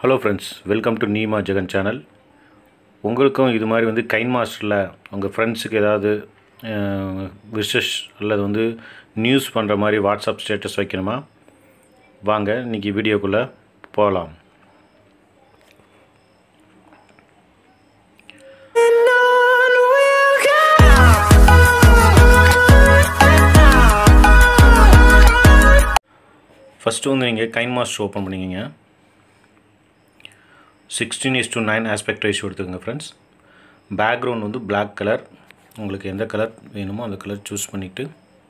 hello friends welcome to Neema Jegan channel உங்களுக்கும் இது மாதிரி வந்து கைன் மாஸ்டரில் உங்கள் ஃப்ரெண்ட்ஸுக்கு ஏதாவது விஷஸ் அல்லது வந்து நியூஸ் பண்ணுற மாதிரி வாட்ஸ்அப் ஸ்டேட்டஸ் வைக்கணுமா வாங்க இன்றைக்கி வீடியோக்குள்ளே போகலாம் ஃபஸ்ட்டு வந்து நீங்கள் கைன் மாஸ்டர் ஓப்பன் பண்ணிக்கிங்க sixteen is to nine aspect ratio எடுத்துக்கோங்க ஃப்ரெண்ட்ஸ் பேக்ரவுண்ட் வந்து பிளாக் கலர் உங்களுக்கு எந்த கலர் வேணுமோ அந்த கலர் சூஸ் பண்ணிவிட்டு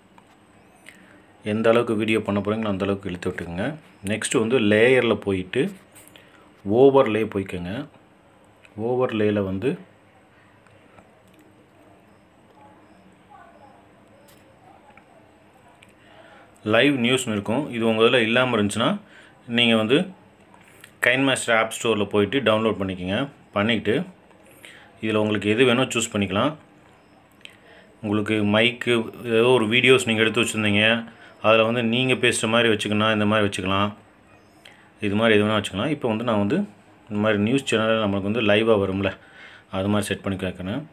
எந்த அளவுக்கு வீடியோ பண்ண போகிறீங்களோ அந்த அளவுக்கு இழுத்து விட்டுக்குங்க நெக்ஸ்ட்டு வந்து லேயரில் போயிட்டு ஓவர்லே போய்க்கோங்க ஓவர்லேயில் வந்து லைவ் நியூஸ்னு இருக்கும் இது உங்கள் இதில் இல்லாமல் இருந்துச்சுன்னா நீங்கள் வந்து கைன் மாஸ்டர் ஆப் ஸ்டோரில் போயிட்டு டவுன்லோட் பண்ணிக்கோங்க பண்ணிக்கிட்டு இதில் உங்களுக்கு எது வேணும் சூஸ் பண்ணிக்கலாம் உங்களுக்கு மைக்கு ஏதோ ஒரு வீடியோஸ் நீங்கள் எடுத்து வச்சுருந்தீங்க அதில் வந்து நீங்கள் பேசுகிற மாதிரி வச்சுக்கணும் இந்த மாதிரி வச்சுக்கலாம் இது மாதிரி எது வேணால் வச்சுக்கலாம் இப்போ வந்து நான் வந்து இந்த மாதிரி நியூஸ் சேனலில் நம்மளுக்கு வந்து லைவாக வரும்ல அது மாதிரி செட் பண்ணி கேட்கணும்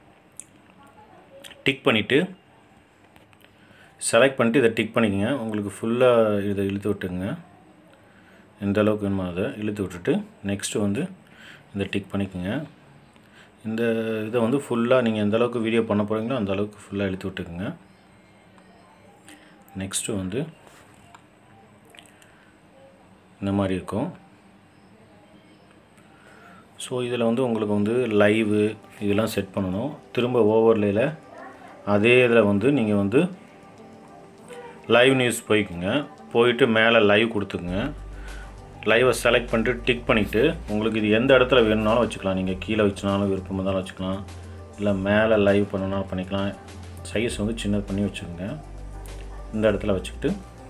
டிக் பண்ணிவிட்டு செலக்ட் பண்ணிட்டு இதை டிக் பண்ணிக்கோங்க உங்களுக்கு ஃபுல்லாக இதை இழுத்து விட்டுங்க எந்த அளவுக்கு வேணுமோ அதை இழுத்து விட்டுட்டு நெக்ஸ்ட்டு வந்து இந்த டிக் பண்ணிக்கோங்க இந்த இதை வந்து ஃபுல்லாக நீங்கள் எந்த அளவுக்கு வீடியோ பண்ண போகிறீங்களோ அந்த அளவுக்கு ஃபுல்லாக இழுத்து விட்டுக்குங்க நெக்ஸ்ட்டு வந்து இந்த மாதிரி இருக்கும் ஸோ இதில் வந்து உங்களுக்கு வந்து லைவு இதெல்லாம் செட் பண்ணணும் திரும்ப ஓவர்லேயில் அதே இதில் வந்து நீங்கள் வந்து லைவ் நியூஸ் போய்க்குங்க போயிட்டு மேலே லைவ் கொடுத்துக்குங்க லைவை செலக்ட் பண்ணிட்டு டிக் பண்ணிவிட்டு உங்களுக்கு இது எந்த இடத்துல வேணும்னாலும் வச்சுக்கலாம் நீங்கள் கீழே வச்சுனாலும் விருப்பம் இருந்தாலும் வச்சுக்கலாம் இல்லை மேலே லைவ் பண்ணணும்னாலும் பண்ணிக்கலாம் சைஸ் வந்து சின்னது பண்ணி வச்சுக்கோங்க இந்த இடத்துல வச்சுக்கிட்டு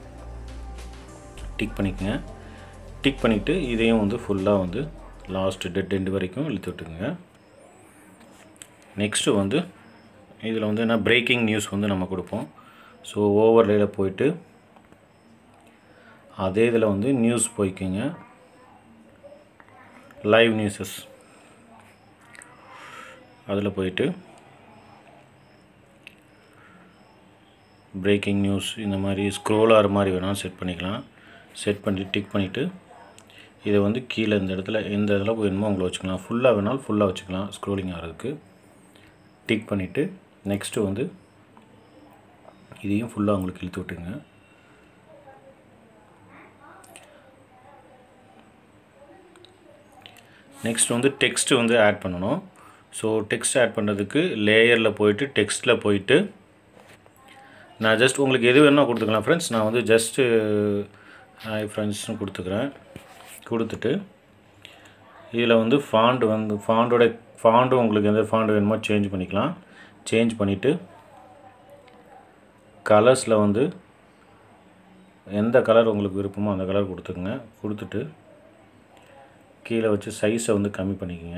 டிக் பண்ணிக்கோங்க டிக் பண்ணிவிட்டு இதையும் வந்து ஃபுல்லாக வந்து லாஸ்ட்டு டெட் எண்டு வரைக்கும் இழுத்து விட்டுக்குங்க நெக்ஸ்ட்டு வந்து இதில் வந்து என்ன பிரேக்கிங் நியூஸ் வந்து நம்ம கொடுப்போம் ஸோ ஓவர்லேயில் போயிட்டு அதே இதில் வந்து நியூஸ் போய்க்குங்க லைவ் நியூஸஸ் அதில் போயிட்டு பிரேக்கிங் நியூஸ் இந்த மாதிரி ஸ்க்ரோல் ஆகிற மாதிரி வேணாலும் செட் பண்ணிக்கலாம் செட் பண்ணி டிக் பண்ணிவிட்டு இதை வந்து கீழே இந்த இடத்துல எந்த இதில் வேணுமோ உங்களை வச்சுக்கலாம் ஃபுல்லாக வேணாலும் ஃபுல்லாக வச்சுக்கலாம் ஸ்க்ரோலிங் ஆகிறதுக்கு டிக் பண்ணிவிட்டு நெக்ஸ்ட்டு வந்து இதையும் ஃபுல்லாக உங்களுக்கு இழுத்து விட்டுங்க நெக்ஸ்ட் வந்து டெக்ஸ்ட்டு வந்து ஆட் பண்ணணும் ஸோ டெக்ஸ்ட் ஆட் பண்ணுறதுக்கு லேயரில் போயிட்டு டெக்ஸ்ட்டில் போயிட்டு நான் ஜஸ்ட் உங்களுக்கு எது வேணுமோ கொடுத்துக்கலாம் ஃப்ரெண்ட்ஸ் நான் வந்து ஜஸ்ட்டு ஹாய் ஃப்ரெண்ட்ஸ்னு கொடுத்துக்கிறேன் கொடுத்துட்டு இதில் வந்து ஃபாண்ட் வந்து ஃபாண்டோட ஃபாண்டும் உங்களுக்கு எந்த ஃபாண்ட் வேணுமோ சேஞ்ச் பண்ணிக்கலாம் சேஞ்ச் பண்ணிவிட்டு கலர்ஸில் வந்து எந்த கலர் உங்களுக்கு விருப்பமோ அந்த கலர் கொடுத்துக்குங்க கொடுத்துட்டு கீழே வச்சு சைஸை வந்து கம்மி பண்ணிக்கோங்க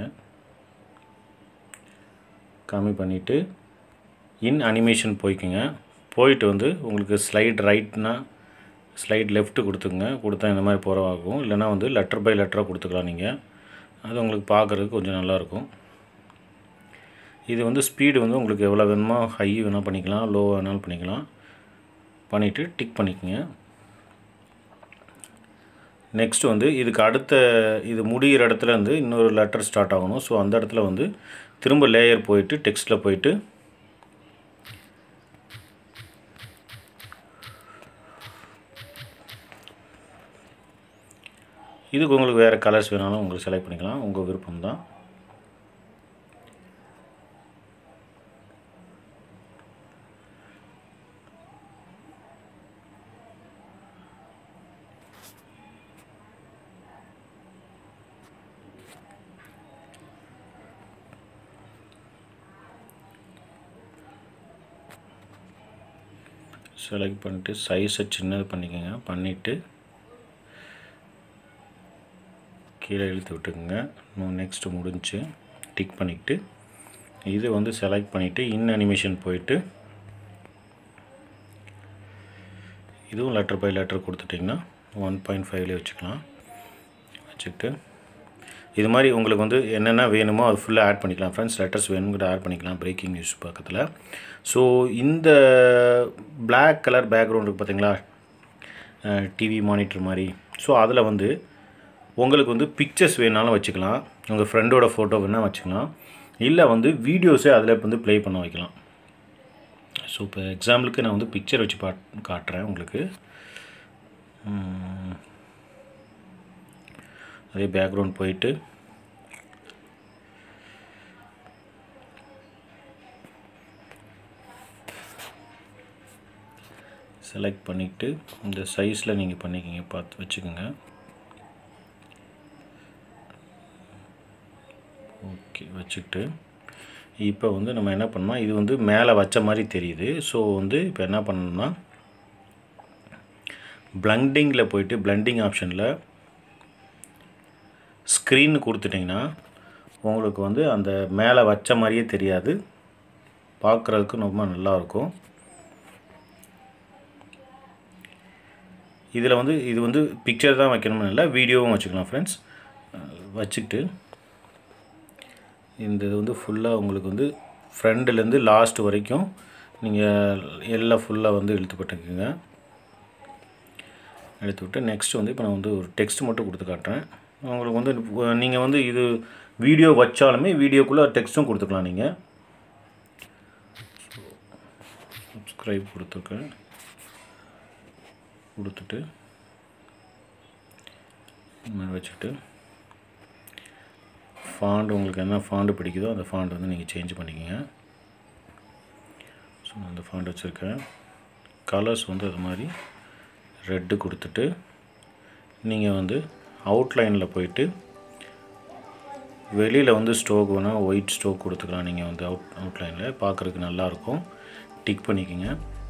கம்மி பண்ணிவிட்டு இன் அனிமேஷன் போய்க்குங்க போயிட்டு வந்து உங்களுக்கு ஸ்லைட் ரைட்னா ஸ்லைட் லெஃப்ட்டு கொடுத்துக்குங்க கொடுத்தா இந்த மாதிரி போகிறவாகும் இல்லைனா வந்து லெட்டர் பை லெட்டராக கொடுத்துக்கலாம் நீங்கள் அது உங்களுக்கு பார்க்குறதுக்கு கொஞ்சம் நல்லாயிருக்கும் இது வந்து ஸ்பீடு வந்து உங்களுக்கு எவ்வளோ வேணுமோ ஹை வேணால் பண்ணிக்கலாம் லோ வேணாலும் பண்ணிக்கலாம் பண்ணிவிட்டு டிக் பண்ணிக்கோங்க நெக்ஸ்ட் வந்து இதுக்கு அடுத்த இது முடிகிற இடத்துல இருந்து இன்னொரு லெட்டர் ஸ்டார்ட் ஆகணும் ஸோ அந்த இடத்துல வந்து திரும்ப லேயர் போயிட்டு டெக்ஸ்ட்டில் போயிட்டு இதுக்கு உங்களுக்கு வேறு கலர்ஸ் வேணாலும் உங்களுக்கு செலக்ட் பண்ணிக்கலாம் உங்கள் விருப்பம் தான் செலக்ட் பண்ணிவிட்டு சைஸை சின்னது பண்ணிக்கோங்க பண்ணிவிட்டு கீழே இழுத்து விட்டுக்குங்க நெக்ஸ்ட்டு முடிஞ்சு டிக் பண்ணிக்கிட்டு இது வந்து செலக்ட் பண்ணிவிட்டு இன் அனிமேஷன் போயிட்டு இதுவும் லெட்டர் பை லெட்டர் கொடுத்துட்டிங்கன்னா ஒன் பாயிண்ட் ஃபைவ்லேயே வச்சுக்கலாம் வச்சுக்கிட்டு இது மாதிரி உங்களுக்கு வந்து என்னென்ன வேணுமோ அது ஃபுல்லாக ஆட் பண்ணிக்கலாம் ஃப்ரெண்ட்ஸ் லெட்டர்ஸ் வேணுங்கிற ஆட் பண்ணிக்கலாம் பிரேக்கிங் நியூஸ் பக்கத்தில் ஸோ இந்த Black கலர் பேக்ரவுண்ட் இருக்குது பார்த்தீங்களா டிவி மானிட்டர் மாதிரி ஸோ அதில் வந்து உங்களுக்கு வந்து பிக்சர்ஸ் வேணாலும் வச்சுக்கலாம் உங்கள் ஃப்ரெண்டோட ஃபோட்டோ வேணால் வச்சுக்கலாம் இல்லை வந்து வீடியோஸே அதில் வந்து ப்ளே பண்ண வைக்கலாம் ஸோ இப்போ எக்ஸாம்பிளுக்கு நான் வந்து பிக்சர் வச்சு பாட் காட்டுறேன் உங்களுக்கு உம், அதே பேக்ரவுண்ட் போயிட்டு செலக்ட் பண்ணிவிட்டு இந்த சைஸில் நீங்கள் பண்ணிக்கிங்க பார்த்து வச்சுக்கோங்க ஓகே வச்சுக்கிட்டு இப்போ வந்து நம்ம என்ன பண்ணோம் இது வந்து மேலே வச்ச மாதிரி தெரியுது ஸோ வந்து இப்போ என்ன பண்ணணும்னா பிளண்டிங்கில் போயிட்டு பிளண்டிங் ஆப்ஷனில் ஸ்க்ரீன் கொடுத்துட்டிங்கன்னா உங்களுக்கு வந்து அந்த மேலே வச்ச மாதிரியே தெரியாது பார்க்குறதுக்கு ரொம்ப நல்லாயிருக்கும் இதில் வந்து இது வந்து பிக்சர் தான் வைக்கணும்னு இல்லை வீடியோவும் வச்சுக்கலாம் ஃப்ரெண்ட்ஸ் வச்சுக்கிட்டு இந்த இது வந்து ஃபுல்லாக உங்களுக்கு வந்து ஃப்ரண்ட்லேருந்து லாஸ்ட் வரைக்கும் நீங்கள் எல்லாம் ஃபுல்லாக வந்து இழுத்து போட்டுக்குங்க எடுத்து விட்டு நெக்ஸ்ட் வந்து இப்போ நான் வந்து ஒரு டெக்ஸ்ட் மட்டும் கொடுத்து காட்டுறேன் உங்களுக்கு வந்து நீங்கள் வந்து இது வீடியோ வச்சாலுமே வீடியோக்குள்ளே டெக்ஸ்ட்டும் கொடுத்துக்கலாம் நீங்கள் சப்ஸ்கிரைப் கொடுத்துருக்கேன் கொடுத்துட்டு இந்த மாதிரி வச்சுட்டு ஃபாண்ட் உங்களுக்கு என்ன ஃபாண்டு பிடிக்குதோ அந்த ஃபாண்ட் வந்து நீங்கள் சேஞ்ச் பண்ணிக்கோங்க ஸோ நான் அந்த ஃபாண்ட் வச்சுருக்கேன் கலர்ஸ் வந்து அது மாதிரி ரெட்டு கொடுத்துட்டு நீங்கள் வந்து அவுட்லைனில் போயிட்டு வெளியில் வந்து ஸ்டோக் வேணால் ஒயிட் ஸ்டோக் கொடுத்துக்கலாம் நீங்கள் வந்து அவுட் அவுட்லைனில் பார்க்குறதுக்கு நல்லாயிருக்கும் டிக் பண்ணிக்கோங்க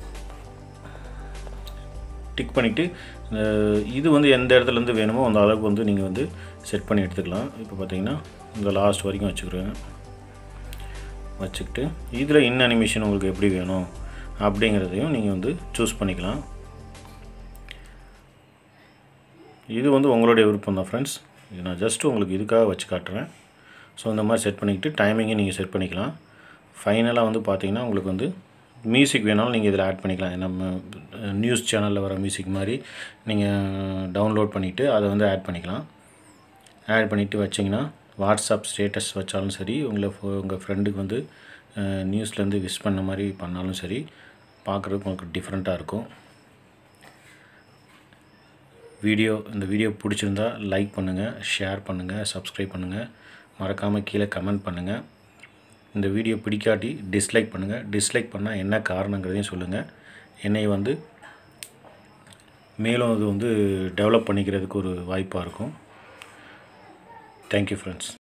டிக் பண்ணிவிட்டு இது வந்து எந்த இடத்துலேருந்து வேணுமோ அந்த அளவுக்கு வந்து நீங்கள் வந்து செட் பண்ணி எடுத்துக்கலாம் இப்போ பார்த்தீங்கன்னா இந்த லாஸ்ட் வரைக்கும் வச்சுக்கிறேன் வச்சுக்கிட்டு இதில் இன் அனிமேஷன் உங்களுக்கு எப்படி வேணும் அப்படிங்கிறதையும் நீங்கள் வந்து சூஸ் பண்ணிக்கலாம் இது வந்து உங்களுடைய விருப்பம் தான் ஃப்ரெண்ட்ஸ் இது நான் ஜஸ்ட் உங்களுக்கு இதுக்காக வச்சு காட்டுறேன் ஸோ இந்த மாதிரி செட் பண்ணிக்கிட்டு டைமிங்கை நீங்கள் செட் பண்ணிக்கலாம் ஃபைனலாக வந்து பார்த்தீங்கன்னா உங்களுக்கு வந்து மியூசிக் வேணாலும் நீங்கள் இதில் ஆட் பண்ணிக்கலாம் நம்ம நியூஸ் சேனலில் வர மியூசிக் மாதிரி நீங்கள் டவுன்லோட் பண்ணிவிட்டு அதை வந்து ஆட் பண்ணிக்கலாம் ஆட் பண்ணிவிட்டு வச்சிங்கன்னா வாட்ஸ்அப் ஸ்டேட்டஸ் வச்சாலும் சரி உங்களை ஃபோ- உங்கள் ஃப்ரெண்டுக்கு வந்து நியூஸ்லேருந்து விஷ் பண்ண மாதிரி பண்ணாலும் சரி பார்க்குறதுக்கு உங்களுக்கு டிஃப்ரெண்ட்டாக இருக்கும் வீடியோ இந்த வீடியோ பிடிச்சிருந்தா லைக் பண்ணுங்கள் ஷேர் பண்ணுங்கள் சப்ஸ்கிரைப் பண்ணுங்கள் மறக்காமல் கீழே கமெண்ட் பண்ணுங்கள் இந்த வீடியோ பிடிக்காட்டி டிஸ்லைக் பண்ணுங்கள் டிஸ்லைக் பண்ணால் என்ன காரணங்கிறதையும் சொல்லுங்கள் என்னை வந்து மேலும் அது வந்து டெவலப் பண்ணிக்கிறதுக்கு ஒரு வாய்ப்பாக இருக்கும் தேங்க்யூ ஃப்ரெண்ட்ஸ்